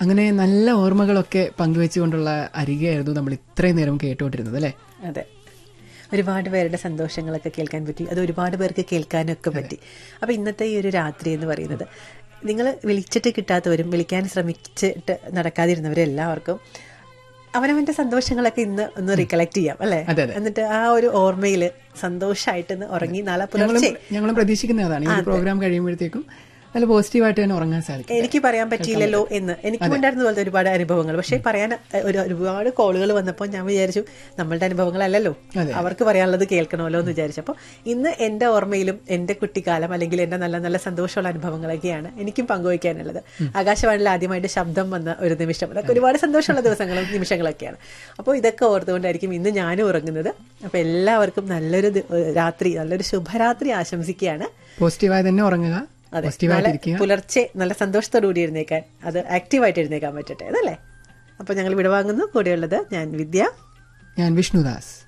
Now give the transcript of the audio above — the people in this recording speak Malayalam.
അങ്ങനെ നല്ല ഓർമ്മകളൊക്കെ പങ്കുവെച്ചുകൊണ്ടുള്ള അരികയായിരുന്നു നമ്മൾ ഇത്രയും നേരം കേട്ടുകൊണ്ടിരുന്നത് അല്ലേ അതെ ഒരുപാട് പേരുടെ സന്തോഷങ്ങളൊക്കെ കേൾക്കാൻ പറ്റി അത് ഒരുപാട് പേർക്ക് കേൾക്കാനൊക്കെ പറ്റി അപ്പൊ ഇന്നത്തെ ഈ ഒരു രാത്രി എന്ന് പറയുന്നത് നിങ്ങൾ വിളിച്ചിട്ട് കിട്ടാത്തവരും വിളിക്കാൻ ശ്രമിച്ചിട്ട് നടക്കാതിരുന്നവരെല്ലാവർക്കും അവനവന്റെ സന്തോഷങ്ങളൊക്കെ ഇന്ന് ഒന്ന് റീകളക്ട് ചെയ്യാം അല്ലെ അതെ, അതെ. എന്നിട്ട് ആ ഒരു ഓർമ്മയില് സന്തോഷമായിട്ട് ഇന്ന് ഉറങ്ങി നാളെ ഞങ്ങളും പുലർച്ചെ ഞങ്ങളും പ്രതീക്ഷിക്കുന്ന അതാണ് ഈ ഒരു പ്രോഗ്രാം കഴിയുമ്പോഴത്തേക്കും നല്ല പോസിറ്റീവായിട്ട് തന്നെ ഉറങ്ങാൻ സാധിക്കും എനിക്ക് പറയാൻ പറ്റിയില്ലല്ലോ എന്ന് എനിക്കും ഉണ്ടായിരുന്ന പോലത്തെ ഒരുപാട് അനുഭവങ്ങൾ പക്ഷേ പറയാൻ അഹ്, ഒരു ഒരുപാട് കോളുകൾ വന്നപ്പോൾ ഞാൻ വിചാരിച്ചു നമ്മളുടെ അനുഭവങ്ങളല്ലല്ലോ അതെ. അവർക്ക് പറയാനുള്ളത് കേൾക്കണമല്ലോ എന്ന് വിചാരിച്ചു അപ്പോൾ ഇന്ന് എന്റെ ഓർമ്മയിലും എന്റെ കുട്ടിക്കാലം അല്ലെങ്കിൽ എന്റെ നല്ല നല്ല സന്തോഷമുള്ള അനുഭവങ്ങളൊക്കെയാണ് എനിക്കും പങ്കുവയ്ക്കാനുള്ളത് ആകാശവാണിയിൽ ആദ്യമായിട്ട് ശബ്ദം വന്ന ഒരു നിമിഷം അതൊക്കെ ഒരുപാട് സന്തോഷമുള്ള ദിവസങ്ങളും നിമിഷങ്ങളൊക്കെയാണ് അപ്പോൾ ഇതൊക്കെ ഓർത്തുകൊണ്ടായിരിക്കും ഇന്ന് ഞാനും ഉറങ്ങുന്നത് അപ്പോൾ എല്ലാവർക്കും നല്ലൊരു ദി- രാത്രി നല്ലൊരു ശുഭരാത്രി ആശംസിക്കുകയാണ് പോസിറ്റീവായി തന്നെ ഉറങ്ങുക അതെ നാളെ പോസിറ്റീവായിട്ടിരിക്കുക പുലർച്ചെ നല്ല സന്തോഷത്തോടു കൂടി എഴുന്നേക്കാൻ അത് ആക്റ്റീവായിട്ട് എഴുന്നേക്കാൻ പറ്റട്ടെ അതല്ലേ അപ്പൊ ഞങ്ങൾ വിടവാങ്ങുന്നു കൂടെയുള്ളത് ഞാൻ വിദ്യ ഞാൻ വിഷ്ണുദാസ്